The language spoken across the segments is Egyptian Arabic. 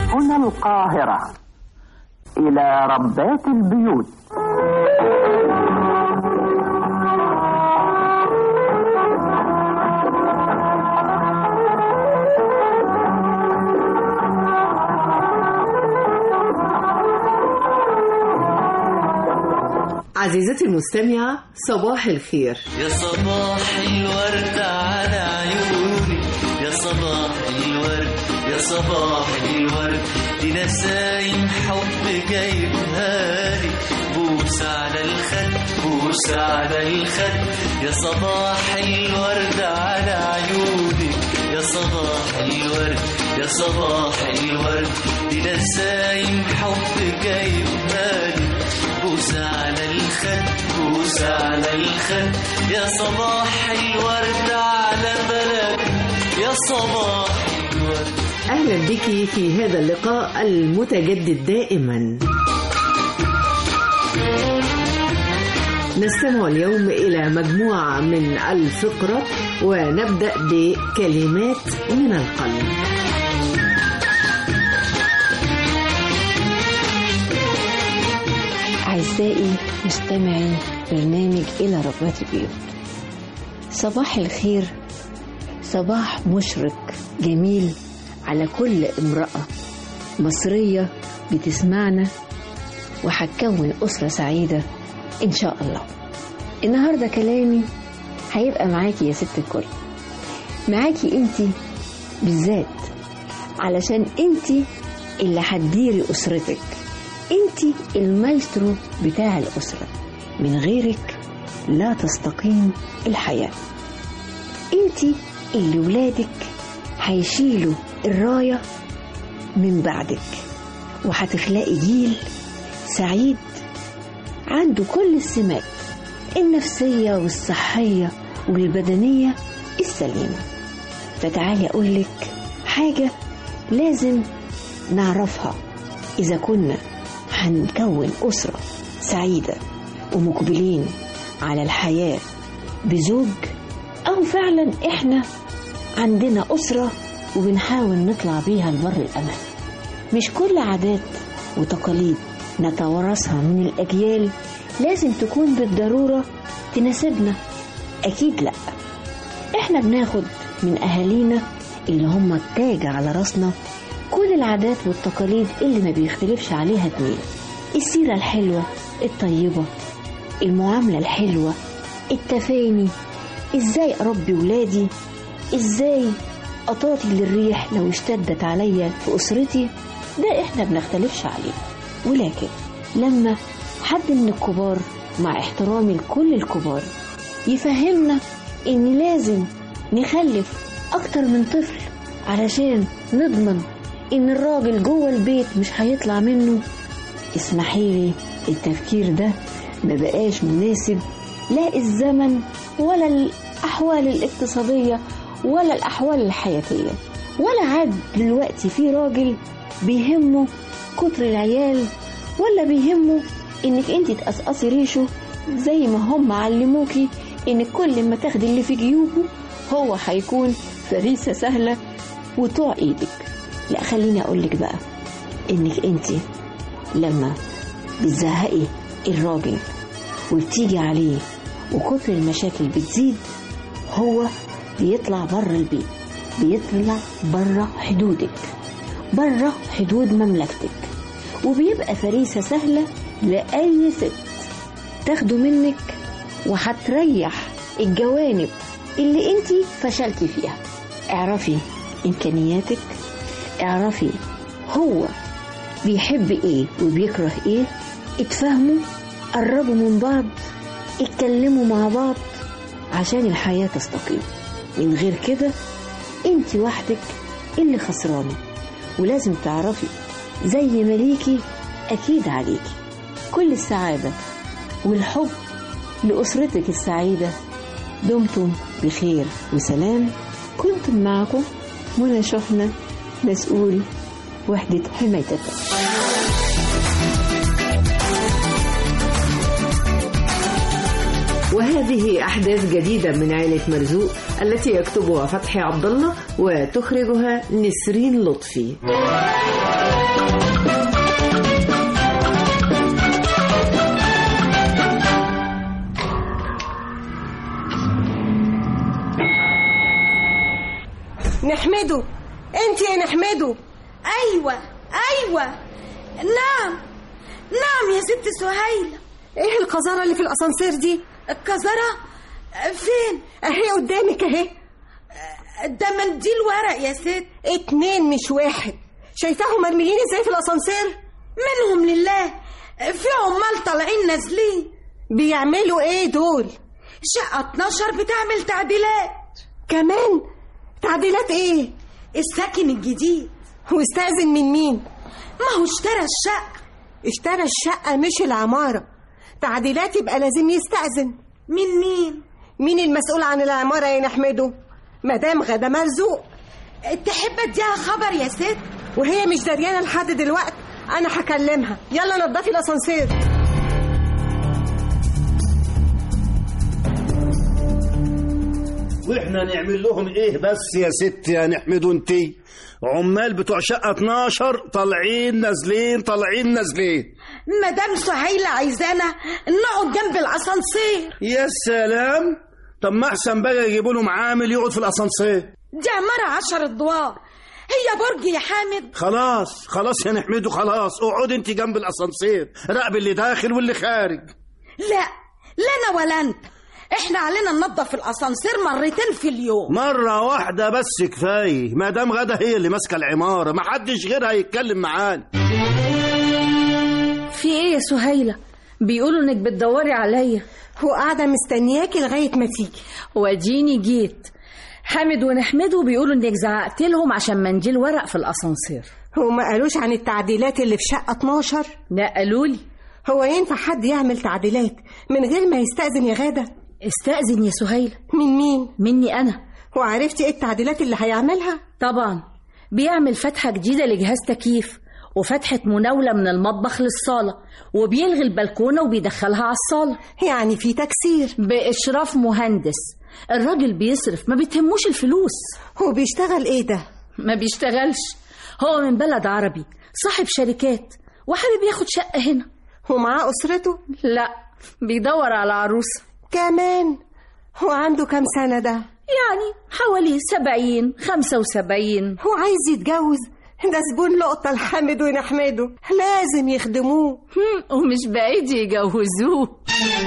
هنا القاهرة إلى ربات البيوت عزيزتي المستمعة صباح الخير يا صباح الورد على عيوني يا صباح الورد يا صباح الورد دي نسايم حب جايبها لي بوس على الخد بوس على الخد يا صباح الورد على عيوني يا صباح الورد يا صباح الورد دي نسايم حب جايبها لي بوس على الخد بوس على الخد يا صباح الورد على بلد يا صباح الورد أهلا بك في هذا اللقاء المتجدد دائما نستمع اليوم إلى مجموعة من الفقرة ونبدأ بكلمات من القلب أعزائي مستمعي برنامج إلى ربات البيوت صباح الخير صباح مشرق جميل على كل امرأة مصرية بتسمعنا وهتكون أسرة سعيدة إن شاء الله النهاردة كلامي هيبقى معاكي يا ست الكل معاكي انتي بالذات علشان انتي اللي هتديري أسرتك انتي المايسترو بتاع الأسرة من غيرك لا تستقيم الحياة انتي اللي ولادك هيشيلوا الراية من بعدك وهتخلقي جيل سعيد عنده كل السمات النفسية والصحية والبدنية السليمة فتعالي أقولك حاجة لازم نعرفها إذا كنا هنكون أسرة سعيدة ومقبلين على الحياة بزوج أو فعلا إحنا عندنا أسرة وبنحاول نطلع بيها لبر الأمان مش كل عادات وتقاليد نتوارثها من الأجيال لازم تكون بالضرورة تناسبنا أكيد لأ إحنا بناخد من أهالينا اللي هم التاج على راسنا كل العادات والتقاليد اللي ما بيختلفش عليها اتنين السيرة الحلوة الطيبة المعاملة الحلوة التفاني ازاي اربي ولادي ازاي اطاطي للريح لو اشتدت عليا في اسرتي ده احنا بنختلفش عليه ولكن لما حد من الكبار مع احترامي لكل الكبار يفهمنا ان لازم نخلف اكتر من طفل علشان نضمن ان الراجل جوه البيت مش هيطلع منه اسمحيلي التفكير ده ما بقاش مناسب لا الزمن ولا الأحوال الاقتصادية ولا الأحوال الحياتية ولا عاد دلوقتي في راجل بيهمه كتر العيال ولا بيهمه انك انت تقصقصي ريشه زي ما هم علموكي ان كل ما تاخدي اللي في جيوبه هو هيكون فريسة سهلة وطوع ايدك لا خليني اقولك بقى انك انت لما بتزهقي الراجل وبتيجي عليه وكتر المشاكل بتزيد هو بيطلع بره البيت بيطلع بره حدودك بره حدود مملكتك وبيبقى فريسة سهلة لأي ست تاخده منك وهتريح الجوانب اللي انت فشلتي فيها اعرفي امكانياتك اعرفي هو بيحب ايه وبيكره ايه اتفاهموا قربوا من بعض اتكلموا مع بعض عشان الحياة تستقيم من غير كده انت وحدك اللي خسرانة ولازم تعرفي زي ما ليكي اكيد عليكي كل السعادة والحب لأسرتك السعيدة دمتم بخير وسلام كنتم معكم منى شحنة مسؤول وحدة حماية الطفل وهذه أحداث جديدة من عائلة مرزوق التي يكتبها فتحي عبد الله وتخرجها نسرين لطفي ايوه ايوه نعم نعم يا ست سهيلة ايه القذارة اللي في الاسانسير دي الكزرة فين اهي قدامك اهي ده منديل ورق يا ست اتنين مش واحد شايفاهم مرميين ازاي في الاسانسير منهم لله في عمال طالعين نازلين بيعملوا ايه دول شقة 12 بتعمل تعديلات كمان تعديلات ايه الساكن الجديد واستأذن من مين ما هو اشترى الشقة اشترى الشقة مش العمارة تعديلات يبقى لازم يستأذن من مين مين المسؤول عن العمارة يا نحمده مدام غدا مرزوق تحب اديها خبر يا ست وهي مش دريانة لحد دلوقتي انا هكلمها يلا نضفي الاسانسير واحنا نعمل لهم ايه بس يا ست يا نحمدوا انتي عمال بتوع شقة 12 طالعين نازلين طالعين نازلين مدام سهيلة عايزانا نقعد جنب الاسانسير يا سلام طب ما احسن بقى يجيبوا لهم عامل يقعد في الاسانسير دي عمارة عشر ادوار هي برج يا حامد خلاص خلاص يا نحمدوا خلاص اقعد انت جنب الاسانسير راقب اللي داخل واللي خارج لا لا انا ولا انت احنا علينا ننظف الاسانسير مرتين في اليوم مرة واحدة بس كفاية ما دام غدا هي اللي ماسكة العمارة ما حدش غيرها يتكلم معانا في ايه يا سهيلة بيقولوا انك بتدوري عليا هو قاعدة مستنياكي لغاية ما تيجي واديني جيت حامد ونحمده بيقولوا انك زعقت لهم عشان منديل ورق في الاسانسير هو ما قالوش عن التعديلات اللي في شقة 12 لا قالوا لي هو ينفع حد يعمل تعديلات من غير ما يستأذن يا غادة استأذن يا سهيلة من مين مني انا وعرفتي ايه التعديلات اللي هيعملها طبعا بيعمل فتحة جديدة لجهاز تكييف وفتحة مناولة من المطبخ للصالة وبيلغي البلكونة وبيدخلها على الصالة يعني في تكسير بإشراف مهندس الراجل بيصرف ما بتهموش الفلوس هو بيشتغل ايه ده ما بيشتغلش هو من بلد عربي صاحب شركات وحابب ياخد شقة هنا ومعاه أسرته لا بيدور على عروسة كمان هو عنده كام سنة ده يعني حوالي سبعين خمسة وسبعين هو عايز يتجوز ده زبون لقطة لحمد ونحمده لازم يخدموه هم، ومش بعيد يجوزوه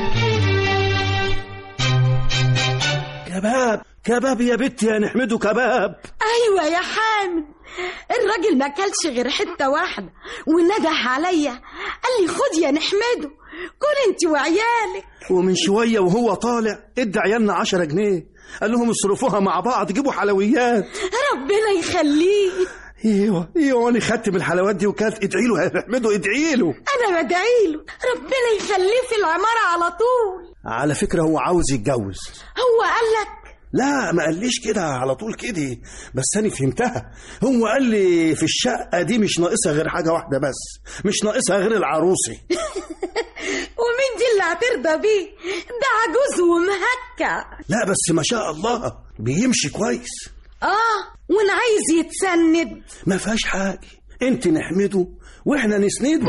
كباب كباب يا بنت يا نحمده كباب ايوه يا حامد الراجل ما كلش غير حته واحده ونده عليا قال لي خد يا نحمده كل انت وعيالك ومن شوية وهو طالع ادى عيالنا عشرة جنيه قال لهم اصرفوها مع بعض جيبوا حلويات ربنا يخليه ايوه ايوه انا خدت من الحلويات دي وكانت ادعي له يا نحمده ادعي له انا بدعي له ربنا يخليه في العماره على طول على فكرة هو عاوز يتجوز هو قال لك لا ما قاليش كده على طول كده بس انا فهمتها هو قال لي في الشقة دي مش ناقصها غير حاجة واحدة بس مش ناقصها غير العروسة ومين دي اللي هترضى بيه ده عجوز ومهكع لا بس ما شاء الله بيمشي كويس اه وانا عايز يتسند ما فيهاش حاجة انت نحمده واحنا نسنده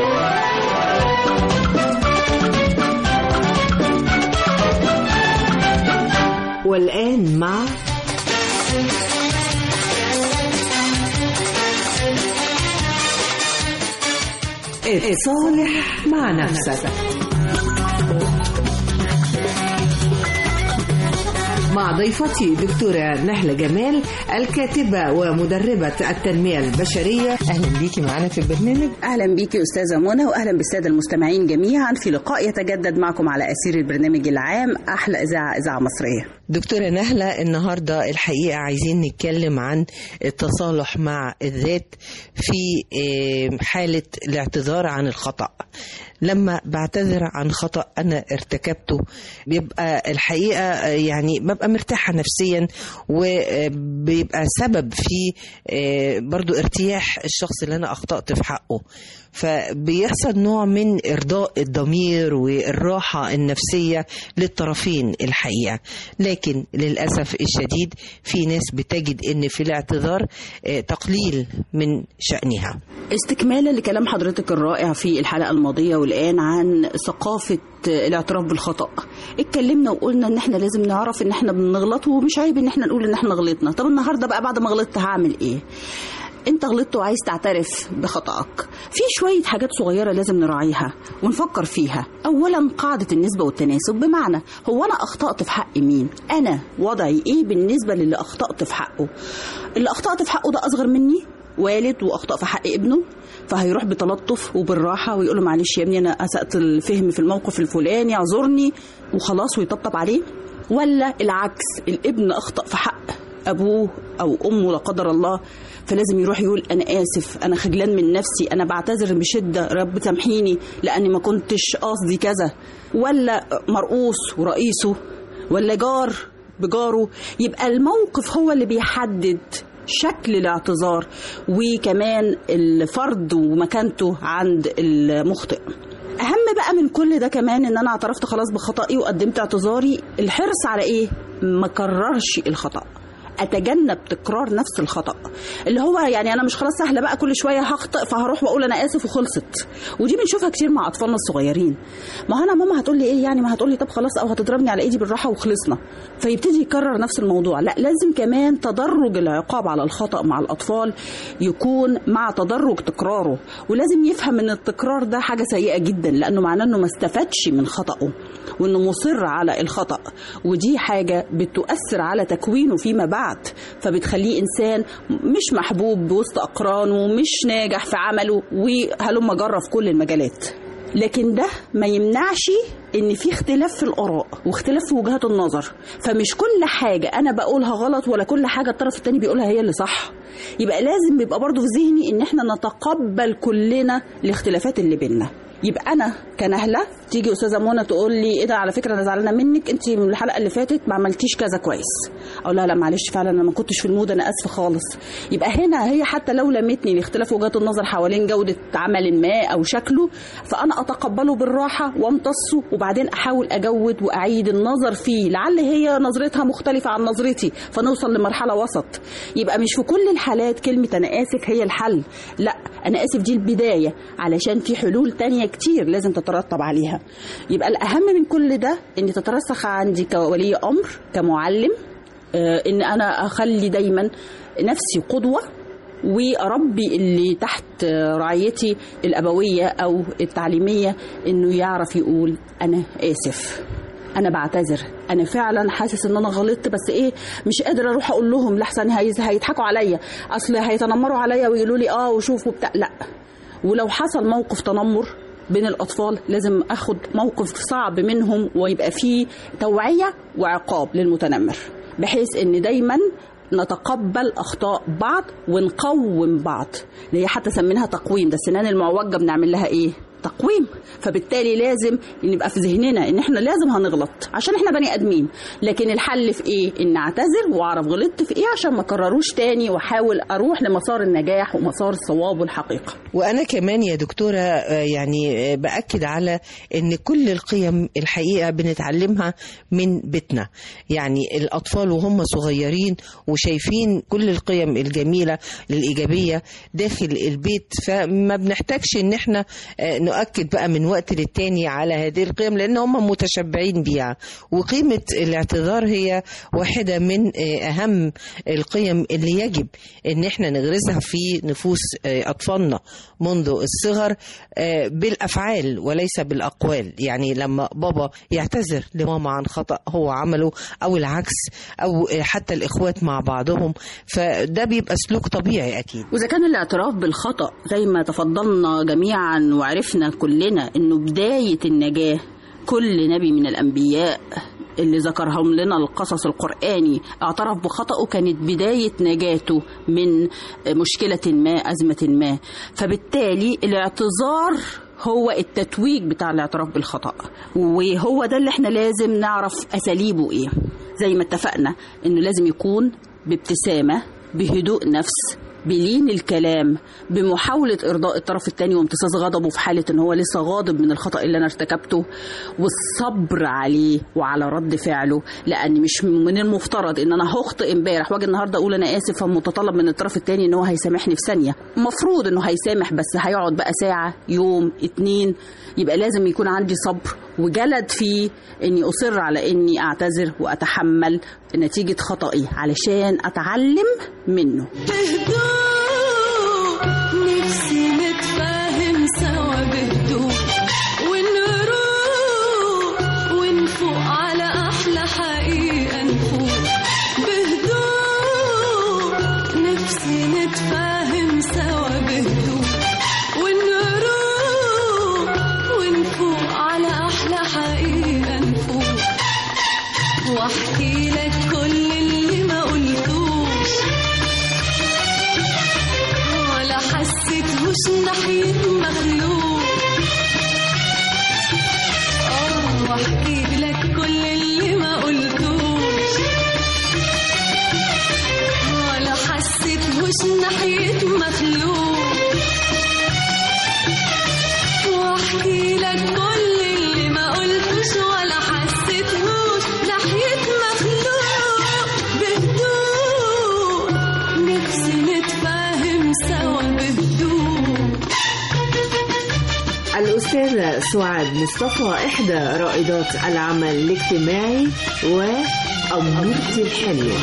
والآن مع اتصالح مع نفسك مع ضيفتي دكتورة نهلة جمال الكاتبة ومدربة التنمية البشرية اهلا بيكي معانا في البرنامج اهلا بيكي استاذه منى واهلا بالساده المستمعين جميعا في لقاء يتجدد معكم على اسير البرنامج العام احلى اذاعه اذاعه مصريه دكتوره نهله النهارده الحقيقه عايزين نتكلم عن التصالح مع الذات في آه، حاله الاعتذار عن الخطا لما بعتذر عن خطا انا ارتكبته بيبقى الحقيقه آه، يعني ببقى مرتاحه نفسيا وبيبقى سبب في آه، برضو ارتياح الشخص اللي انا اخطات في حقه فبيحصل نوع من ارضاء الضمير والراحه النفسيه للطرفين الحقيقه لكن للاسف الشديد في ناس بتجد ان في الاعتذار آه، تقليل من شانها استكمالا لكلام حضرتك الرائع في الحلقه الماضيه والان عن ثقافه الاعتراف بالخطا اتكلمنا وقلنا ان احنا لازم نعرف ان احنا بنغلط ومش عيب ان احنا نقول ان احنا غلطنا طب النهارده بقى بعد ما غلطت هعمل ايه انت غلطت وعايز تعترف بخطأك في شوية حاجات صغيرة لازم نراعيها ونفكر فيها اولا قاعدة النسبة والتناسب بمعنى هو انا اخطأت في حق مين انا وضعي ايه بالنسبة للي اخطأت في حقه اللي اخطأت في حقه ده اصغر مني والد واخطأ في حق ابنه فهيروح بتلطف وبالراحة ويقول له معلش يا ابني أنا أسأت الفهم في الموقف الفلاني اعذرني وخلاص ويطبطب عليه ولا العكس الابن أخطأ في حق أبوه أو أمه لا قدر الله فلازم يروح يقول أنا آسف أنا خجلان من نفسي أنا بعتذر بشدة رب سامحيني لأني ما كنتش قصدي كذا ولا مرؤوس ورئيسه ولا جار بجاره يبقى الموقف هو اللي بيحدد شكل الاعتذار وكمان الفرد ومكانته عند المخطئ اهم بقى من كل ده كمان ان انا اعترفت خلاص بخطئي وقدمت اعتذاري الحرص على ايه ما كررش الخطأ اتجنب تكرار نفس الخطا اللي هو يعني انا مش خلاص سهله بقى كل شويه هخطئ فهروح واقول انا اسف وخلصت ودي بنشوفها كتير مع اطفالنا الصغيرين ما انا ماما هتقول لي ايه يعني ما هتقول لي طب خلاص او هتضربني على ايدي بالراحه وخلصنا فيبتدي يكرر نفس الموضوع لا لازم كمان تدرج العقاب على الخطا مع الاطفال يكون مع تدرج تكراره ولازم يفهم ان التكرار ده حاجه سيئه جدا لانه معناه انه ما استفادش من خطاه وانه مصر على الخطا ودي حاجه بتؤثر على تكوينه فيما بعد فبتخليه انسان مش محبوب بوسط اقرانه مش ناجح في عمله وهلم جرى في كل المجالات لكن ده ما يمنعش ان في اختلاف في الاراء واختلاف في وجهات النظر فمش كل حاجه انا بقولها غلط ولا كل حاجه الطرف التاني بيقولها هي اللي صح يبقى لازم يبقى برضو في ذهني ان احنا نتقبل كلنا الاختلافات اللي بيننا يبقى انا كنهله تيجي استاذه منى تقول لي ايه ده على فكره انا زعلانه منك انت من الحلقه اللي فاتت ما عملتيش كذا كويس اقول لها لا معلش فعلا انا ما كنتش في المود انا اسفه خالص يبقى هنا هي حتى لو لمتني لاختلاف وجهات النظر حوالين جوده عمل ما او شكله فانا اتقبله بالراحه وامتصه وبعدين احاول اجود واعيد النظر فيه لعل هي نظرتها مختلفه عن نظرتي فنوصل لمرحله وسط يبقى مش في كل الحالات كلمه انا اسف هي الحل لا انا اسف دي البدايه علشان في حلول تانية كتير لازم تترتب عليها يبقى الاهم من كل ده ان تترسخ عندي كولي امر كمعلم آه، ان انا اخلي دايما نفسي قدوه واربي اللي تحت رعايتي الابويه او التعليميه انه يعرف يقول انا اسف انا بعتذر انا فعلا حاسس ان انا غلطت بس ايه مش قادر اروح اقول لهم لحسن هيز- هيضحكوا عليا اصل هيتنمروا عليا ويقولوا لي اه وشوفوا بتاع لا ولو حصل موقف تنمر بين الاطفال لازم اخد موقف صعب منهم ويبقى فيه توعيه وعقاب للمتنمر بحيث ان دايما نتقبل اخطاء بعض ونقوم بعض اللي هي حتى سميناها تقويم ده السنان المعوجه بنعمل لها ايه تقويم فبالتالي لازم نبقى في ذهننا ان احنا لازم هنغلط عشان احنا بني ادمين لكن الحل في ايه ان اعتذر واعرف غلطت في ايه عشان ما اكرروش تاني واحاول اروح لمسار النجاح ومسار الصواب والحقيقه وانا كمان يا دكتوره آه، يعني آه، باكد على ان كل القيم الحقيقه بنتعلمها من بيتنا يعني الاطفال وهم صغيرين وشايفين كل القيم الجميله الايجابيه داخل البيت فما بنحتاجش ان احنا آه، نؤكد بقى من وقت للتاني على هذه القيم لان هم متشبعين بيها وقيمه الاعتذار هي واحده من آه، اهم القيم اللي يجب ان احنا نغرسها في نفوس آه، اطفالنا منذ الصغر آه، بالافعال وليس بالاقوال يعني لما بابا يعتذر لماما عن خطا هو عمله او العكس او آه، حتى الاخوات مع بعضهم فده بيبقى سلوك طبيعي اكيد وإذا كان الاعتراف بالخطأ زي ما تفضلنا جميعا وعرفنا كلنا إنه بداية النجاة كل نبي من الأنبياء اللي ذكرهم لنا القصص القرآني اعترف بخطأه كانت بداية نجاته من مشكلة ما أزمة ما فبالتالي الاعتذار هو التتويج بتاع الاعتراف بالخطأ وهو ده اللي احنا لازم نعرف أساليبه ايه زي ما اتفقنا انه لازم يكون بابتسامة بهدوء نفس بلين الكلام بمحاولة إرضاء الطرف الثاني وامتصاص غضبه في حالة إن هو لسه غاضب من الخطأ اللي أنا ارتكبته والصبر عليه وعلى رد فعله لأن مش من المفترض إن أنا هخطئ امبارح واجي النهاردة أقول أنا آسف فمتطلب من الطرف الثاني إن هو هيسامحني في ثانية مفروض إنه هيسامح بس هيقعد بقى ساعة يوم اتنين يبقى لازم يكون عندي صبر وجلد في إني أصر على إني أعتذر وأتحمل نتيجة خطئي علشان أتعلم منه بهدوء نفسي نتفاهم سوا بهدوء ونروح ونفوق على أحلى حقيقة نفوق بهدوء نفسي نتفاهم سوا بهدوء ونروح ونفوق على أحلى حقيقة نفوق واحكي لك كل اللي ما قلتوش ولا حسيتهوش ناحية مخلوق اه واحكي لك كل اللي ما قلتوش ولا حسيتهوش ناحية مخلوق واحكي لك كل اللي ما قلتوش ولا حسيتهوش ناحية مخلوق بهدوء نفسي نتفاهم سوا بهدوء الأستاذة سعاد مصطفى إحدى رائدات العمل الاجتماعي وأمورتي الحلوة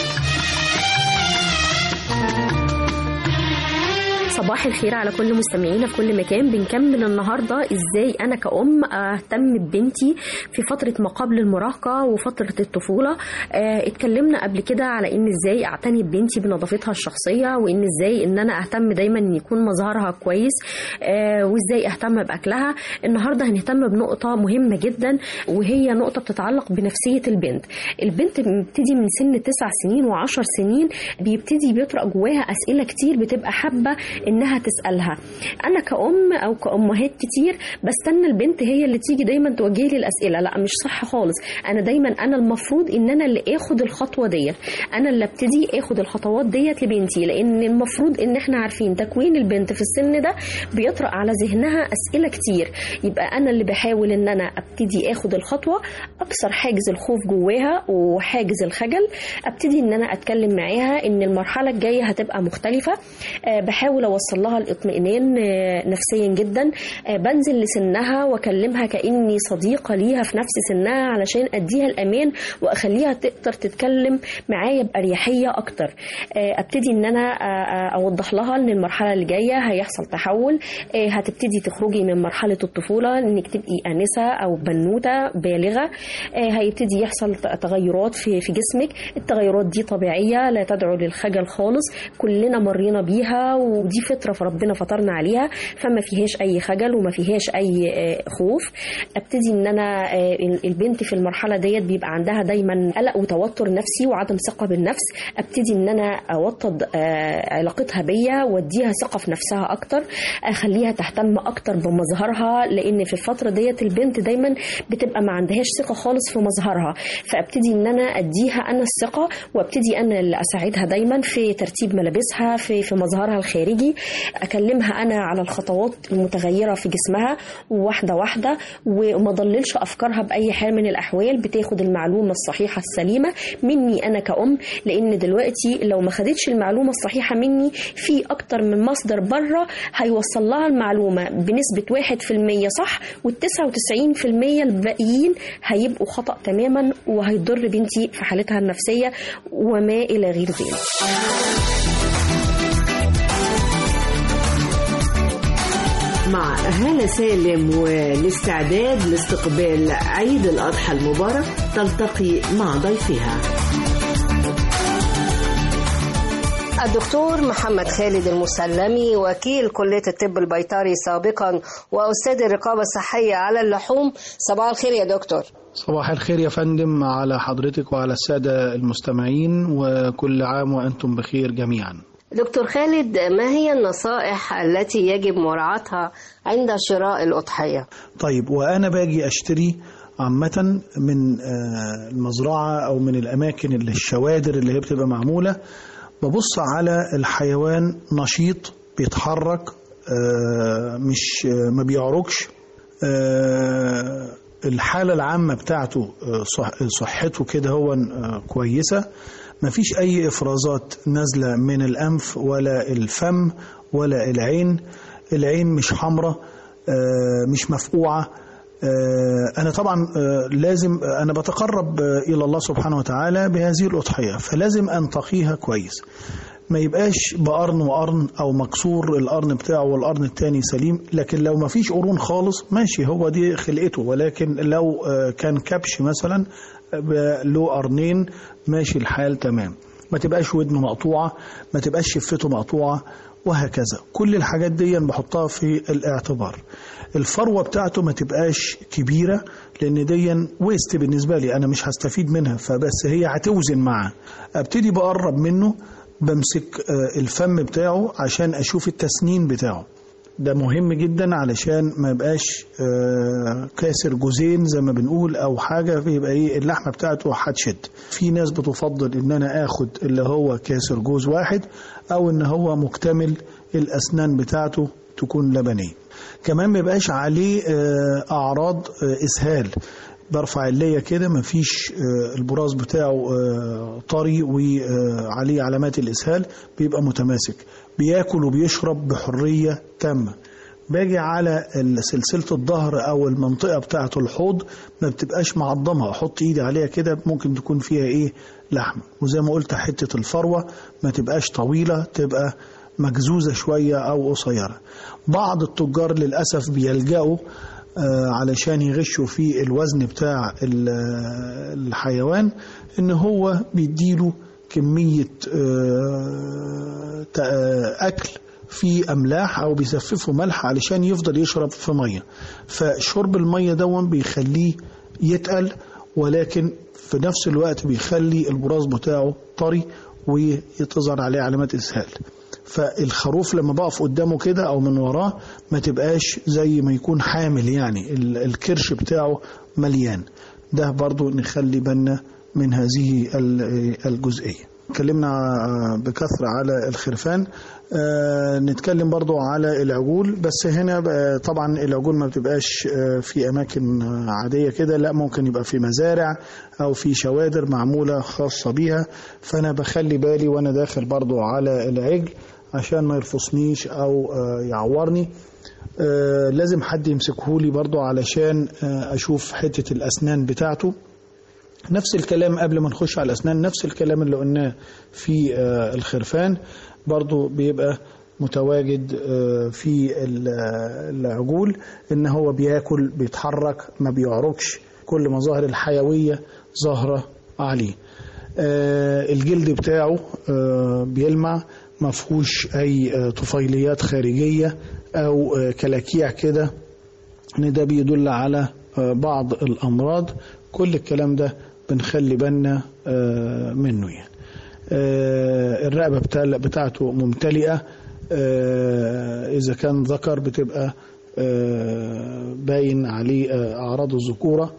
صباح الخير على كل مستمعينا في كل مكان بنكمل النهارده ازاي انا كأم اهتم ببنتي في فتره ما قبل المراهقه وفتره الطفوله آه اتكلمنا قبل كده على ان ازاي اعتني ببنتي بنظافتها الشخصيه وان ازاي ان انا اهتم دايما ان يكون مظهرها كويس آه وازاي اهتم باكلها النهارده هنهتم بنقطه مهمه جدا وهي نقطه بتتعلق بنفسيه البنت البنت بتبتدي من سن تسع سنين وعشر سنين بيبتدي بيطرق جواها اسئله كتير بتبقى حابه انها تسالها انا كأم او كأمهات كتير بستنى البنت هي اللي تيجي دايما توجه لي الاسئله لا مش صح خالص انا دايما انا المفروض ان انا اللي اخد الخطوه ديت انا اللي ابتدي اخد الخطوات ديت لبنتي لان المفروض ان احنا عارفين تكوين البنت في السن ده بيطرق على ذهنها اسئله كتير يبقى انا اللي بحاول ان انا ابتدي اخد الخطوه اكسر حاجز الخوف جواها وحاجز الخجل ابتدي ان انا اتكلم معاها ان المرحله الجايه هتبقى مختلفه أه بحاول اوصل لها الاطمئنان أه نفسيا جدا أه بنزل لسنها واكلمها كاني صديقه ليها في نفس سنها علشان اديها الامان واخليها تقدر تتكلم معايا باريحيه اكتر أه ابتدي ان انا أه اوضح لها ان المرحله اللي جايه هيحصل تحول أه هتبتدي تخرجي من مرحله الطفوله انك تبقي انسه او بنوته بالغه أه هيبتدي يحصل تغيرات في في جسمك التغيرات دي طبيعيه لا تدعو للخجل خالص كلنا مرينا بيها ودي فطره فربنا فطرنا عليها فما فيهاش اي خجل وما فيهاش اي خوف ابتدي ان انا البنت في المرحله ديت بيبقى عندها دايما قلق وتوتر نفسي وعدم ثقه بالنفس ابتدي ان انا اوطد علاقتها بيا واديها ثقه في نفسها اكتر اخليها تهتم اكتر بمظهرها لان في الفتره ديت البنت دايما بتبقى ما عندهاش ثقه خالص في مظهرها فابتدي ان انا اديها انا الثقه وابتدي انا اللي اساعدها دايما في ترتيب ملابسها في في مظهرها الخارجي اكلمها انا على الخطوات المتغيره في جسمها واحده واحده وما ضللش افكارها باي حال من الاحوال بتاخد المعلومه الصحيحه السليمه مني انا كأم لان دلوقتي لو ما خدتش المعلومه الصحيحه مني في اكتر من مصدر بره هيوصل لها المعلومه بنسبه 1% صح وال99% الباقيين هيبقوا خطأ تماما وهيضر بنتي في حالتها النفسيه وما الى غير ذلك مع هالة سالم والاستعداد لاستقبال عيد الأضحى المبارك تلتقي مع ضيفها الدكتور محمد خالد المسلمي وكيل كلية الطب البيطري سابقا وأستاذ الرقابة الصحية على اللحوم صباح الخير يا دكتور صباح الخير يا فندم على حضرتك وعلى السادة المستمعين وكل عام وأنتم بخير جميعا دكتور خالد ما هي النصائح التي يجب مراعاتها عند شراء الأضحية؟ طيب وأنا باجي أشتري عامة من المزرعة أو من الأماكن اللي الشوادر اللي هي بتبقى معمولة ببص على الحيوان نشيط بيتحرك مش ما بيعرجش الحالة العامة بتاعته صحته كده هو كويسة مفيش أي إفرازات نازلة من الأنف ولا الفم ولا العين العين مش حمراء مش مفقوعة أنا طبعا لازم أنا بتقرب إلى الله سبحانه وتعالى بهذه الأضحية فلازم أنتقيها كويس ما يبقاش بقرن وقرن او مكسور القرن بتاعه والقرن التاني سليم لكن لو ما فيش قرون خالص ماشي هو دي خلقته ولكن لو آه، كان كبش مثلا آه، له قرنين ماشي الحال تمام ما تبقاش ودنه مقطوعة ما تبقاش شفته مقطوعة وهكذا كل الحاجات دي بحطها في الاعتبار الفروة بتاعته ما تبقاش كبيرة لأن دي ويست بالنسبة لي أنا مش هستفيد منها فبس هي هتوزن معاه أبتدي بقرب منه بمسك آه، الفم بتاعه عشان أشوف التسنين بتاعه ده مهم جدا علشان ما يبقاش آه، كاسر جوزين زي ما بنقول او حاجه فيبقى ايه اللحمه بتاعته هتشد في ناس بتفضل ان انا اخد اللي هو كاسر جوز واحد او ان هو مكتمل الاسنان بتاعته تكون لبنيه كمان ما يبقاش عليه آه، اعراض آه، اسهال برفع اللية كده مفيش آه، البراز بتاعه آه، طري وعليه علامات الإسهال بيبقى متماسك بياكل وبيشرب بحرية تامة باجي على ال- سلسلة الظهر أو المنطقة بتاعة الحوض ما بتبقاش معضمة أحط إيدي عليها كده ممكن تكون فيها إيه لحم وزي ما قلت حتة الفروة ما تبقاش طويلة تبقى مجزوزة شوية أو قصيرة بعض التجار للأسف بيلجأوا آه، علشان يغشوا في الوزن بتاع ال- الحيوان ان هو بيديله كمية آه، تا- آه، اكل في املاح او بيسففه ملح علشان يفضل يشرب في ميه فشرب الميه دون بيخليه يتقل ولكن في نفس الوقت بيخلي البراز بتاعه طري ويتظهر عليه علامات اسهال فالخروف لما بقف قدامه كده او من وراه ما تبقاش زي ما يكون حامل يعني ال- الكرش بتاعه مليان ده برضو نخلي بالنا من هذه ال- الجزئية اتكلمنا بكثرة على الخرفان آه، نتكلم برضو على العجول بس هنا بقى طبعا العجول ما بتبقاش آه، في أماكن آه، عادية كده لا ممكن يبقى في مزارع أو في شوادر معمولة خاصة بيها فأنا بخلي بالي وأنا داخل برضو على العجل عشان ما يرفصنيش أو آه، يعورني آه، لازم حد يمسكهولي برضو علشان آه، أشوف حتة الأسنان بتاعته نفس الكلام قبل ما نخش على الأسنان نفس الكلام اللي قلناه في آه، الخرفان برضو بيبقى متواجد آه، في ال- آه، العجول ان هو بياكل بيتحرك ما بيعرقش كل مظاهر الحيوية ظاهرة عليه آه، الجلد بتاعه آه، بيلمع ما فيهوش اي آه، طفيليات خارجية او آه، كلاكيع كده ان ده بيدل على آه، بعض الامراض كل الكلام ده بنخلي بالنا آه، منه يعني آه، الرقبه بتاع- بتاعته ممتلئه آه، اذا كان ذكر بتبقى آه، باين عليه آه، اعراض الذكوره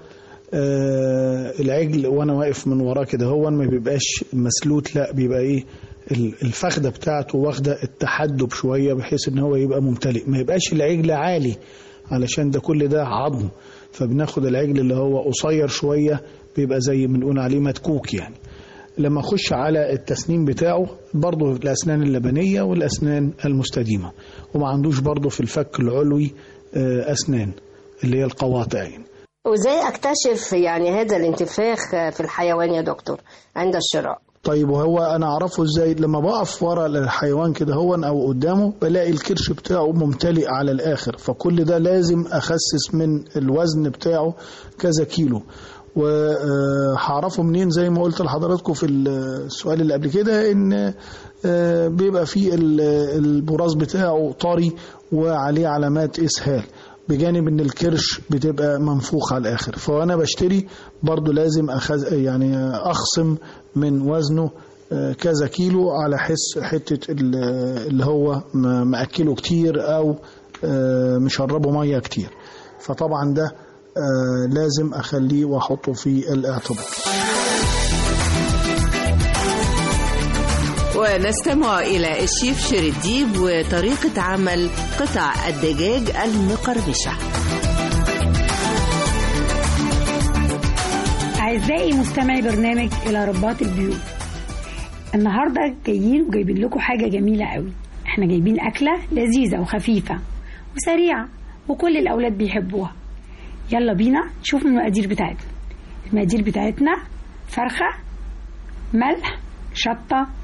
آه، العجل وانا واقف من وراه كده هو ما بيبقاش مسلوت لا بيبقى ايه ال- الفخده بتاعته واخده التحدب شويه بحيث ان هو يبقى ممتلئ ما يبقاش العجل عالي علشان ده كل ده عظم فبناخد العجل اللي هو قصير شويه بيبقى زي ما بنقول عليه متكوك يعني لما اخش على التسنين بتاعه برضه الاسنان اللبنيه والاسنان المستديمه وما عندوش برضه في الفك العلوي آه، اسنان اللي هي القواطع يعني وازاي اكتشف يعني هذا الانتفاخ في الحيوان يا دكتور عند الشراء طيب وهو انا اعرفه ازاي لما بقف ورا الحيوان كده هو او قدامه بلاقي الكرش بتاعه ممتلئ على الاخر فكل ده لازم اخسس من الوزن بتاعه كذا كيلو وهعرفه منين زي ما قلت لحضراتكم في السؤال اللي قبل كده ان آه، بيبقى فيه ال- البراز بتاعه طري وعليه علامات اسهال بجانب ان الكرش بتبقى منفوخ على الاخر فانا بشتري برضو لازم أخز يعني اخصم من وزنه آه، كذا كيلو على حس حته ال- اللي هو م- مأكله كتير او آه، مشربه ميه كتير فطبعا ده آه، لازم اخليه واحطه في الاعتبار ونستمع إلى الشيف شرديب وطريقة عمل قطع الدجاج المقرمشة أعزائي مستمعي برنامج إلى رباط البيوت النهاردة جايين وجايبين لكم حاجة جميلة قوي احنا جايبين أكلة لذيذة وخفيفة وسريعة وكل الأولاد بيحبوها يلا بينا نشوف المقادير بتاعتنا المقادير بتاعتنا فرخة ملح شطة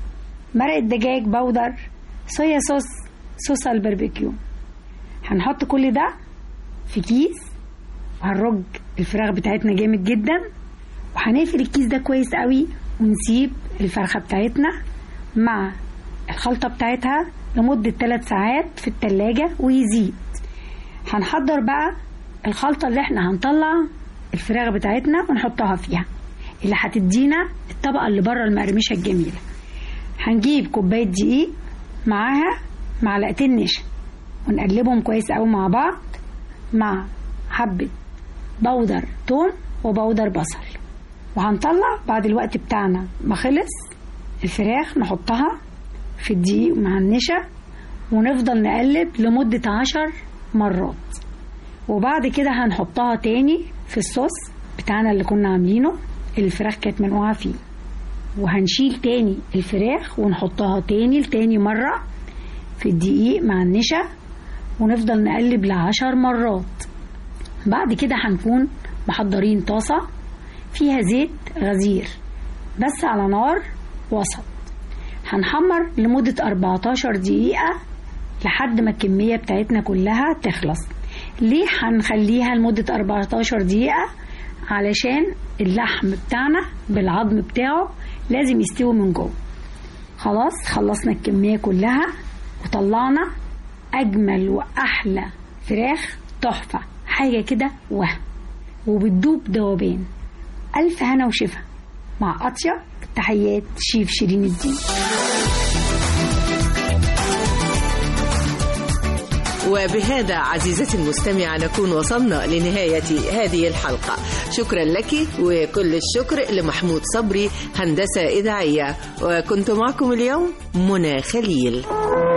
مرق دجاج بودر صويا صوص صوص الباربيكيو هنحط كل ده في كيس وهنرج الفراخ بتاعتنا جامد جدا وهنقفل الكيس ده كويس قوي ونسيب الفرخة بتاعتنا مع الخلطة بتاعتها لمدة 3 ساعات في التلاجة ويزيد هنحضر بقى الخلطة اللي احنا هنطلع الفراخ بتاعتنا ونحطها فيها اللي هتدينا الطبقة اللي بره المقرمشة الجميلة هنجيب كوباية دقيق معاها معلقتين نشا ونقلبهم كويس قوي مع بعض مع حبة بودر توم وبودر بصل وهنطلع بعد الوقت بتاعنا ما خلص الفراخ نحطها في الدقيق مع النشا ونفضل نقلب لمدة عشر مرات وبعد كده هنحطها تاني في الصوص بتاعنا اللي كنا عاملينه اللي الفراخ كانت منقوعة فيه وهنشيل تاني الفراخ ونحطها تاني لتاني مرة في الدقيق مع النشا ونفضل نقلب لعشر مرات بعد كده هنكون محضرين طاسة فيها زيت غزير بس على نار وسط هنحمر لمدة 14 دقيقة لحد ما الكمية بتاعتنا كلها تخلص ليه هنخليها لمدة 14 دقيقة علشان اللحم بتاعنا بالعظم بتاعه لازم يستوي من جوه خلاص خلصنا الكمية كلها وطلعنا أجمل وأحلى فراخ تحفة حاجة كده وهم وبتدوب دوبان ألف هنا وشفا مع أطيب تحيات شيف شيرين الدين وبهذا عزيزتي المستمعة نكون وصلنا لنهاية هذه الحلقة شكرا لك وكل الشكر لمحمود صبري هندسة إذاعية وكنت معكم اليوم منى خليل